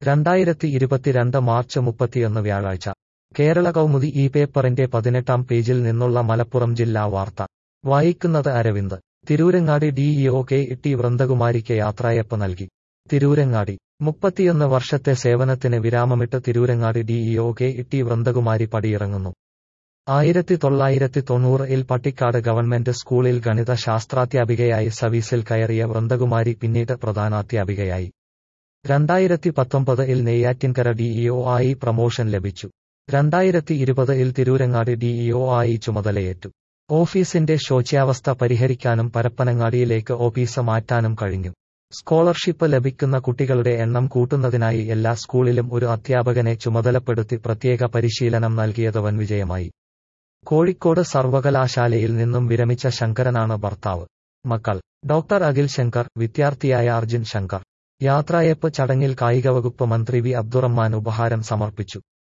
രണ്ടായിരത്തി ഇരുപത്തിരണ്ട് മാർച്ച് മുപ്പത്തിയൊന്ന് വ്യാഴാഴ്ച കേരള കൗമുദി ഈ പേപ്പറിന്റെ പതിനെട്ടാം പേജിൽ നിന്നുള്ള മലപ്പുറം ജില്ലാ വാർത്ത വായിക്കുന്നത് Aravind Tirurangadi DEO K T വൃന്ദകുമാരിക്ക് യാത്രയപ്പ് നൽകി തിരൂരങ്ങാടി മുപ്പത്തിയൊന്ന് വർഷത്തെ സേവനത്തിന് വിരാമമിട്ട് Tirurangadi DEO K T Vrindakumari പടിയിറങ്ങുന്നു ആയിരത്തി തൊള്ളായിരത്തി തൊണ്ണൂറിൽ പട്ടിക്കാട് ഗവൺമെന്റ് സ്കൂളിൽ ഗണിത ശാസ്ത്രാധ്യാപികയായി സർവീസിൽ കയറിയ വൃന്ദകുമാരി പിന്നീട് പ്രധാനാധ്യാപികയായി രണ്ടായിരത്തി പത്തൊമ്പതിൽ നെയ്യാറ്റിൻകര ഡിഇഒ ആയി പ്രമോഷൻ ലഭിച്ചു രണ്ടായിരത്തി ഇരുപതിൽ തിരൂരങ്ങാടി ഡിഇഒ ആയി ചുമതലയേറ്റു ഓഫീസിന്റെ ശോച്യാവസ്ഥ പരിഹരിക്കാനും പരപ്പനങ്ങാടിയിലേക്ക് ഓഫീസ് മാറ്റാനും കഴിഞ്ഞു സ്കോളർഷിപ്പ് ലഭിക്കുന്ന കുട്ടികളുടെ എണ്ണം കൂട്ടുന്നതിനായി എല്ലാ സ്കൂളിലും ഒരു അധ്യാപകനെ ചുമതലപ്പെടുത്തി പ്രത്യേക പരിശീലനം നൽകിയത് വൻ വിജയമായി കോഴിക്കോട് സർവകലാശാലയിൽ നിന്നും വിരമിച്ച ശങ്കരനാണ് ഭർത്താവ് മക്കൾ ഡോക്ടർ അഖിൽ ശങ്കർ വിദ്യാർത്ഥിയായ അർജുൻ ശങ്കർ യാത്രയപ്പ് ചടങ്ങിൽ കായികവകുപ്പ് മന്ത്രി വി അബ്ദുറഹ്മാൻ ഉപഹാരം സമർപ്പിച്ചു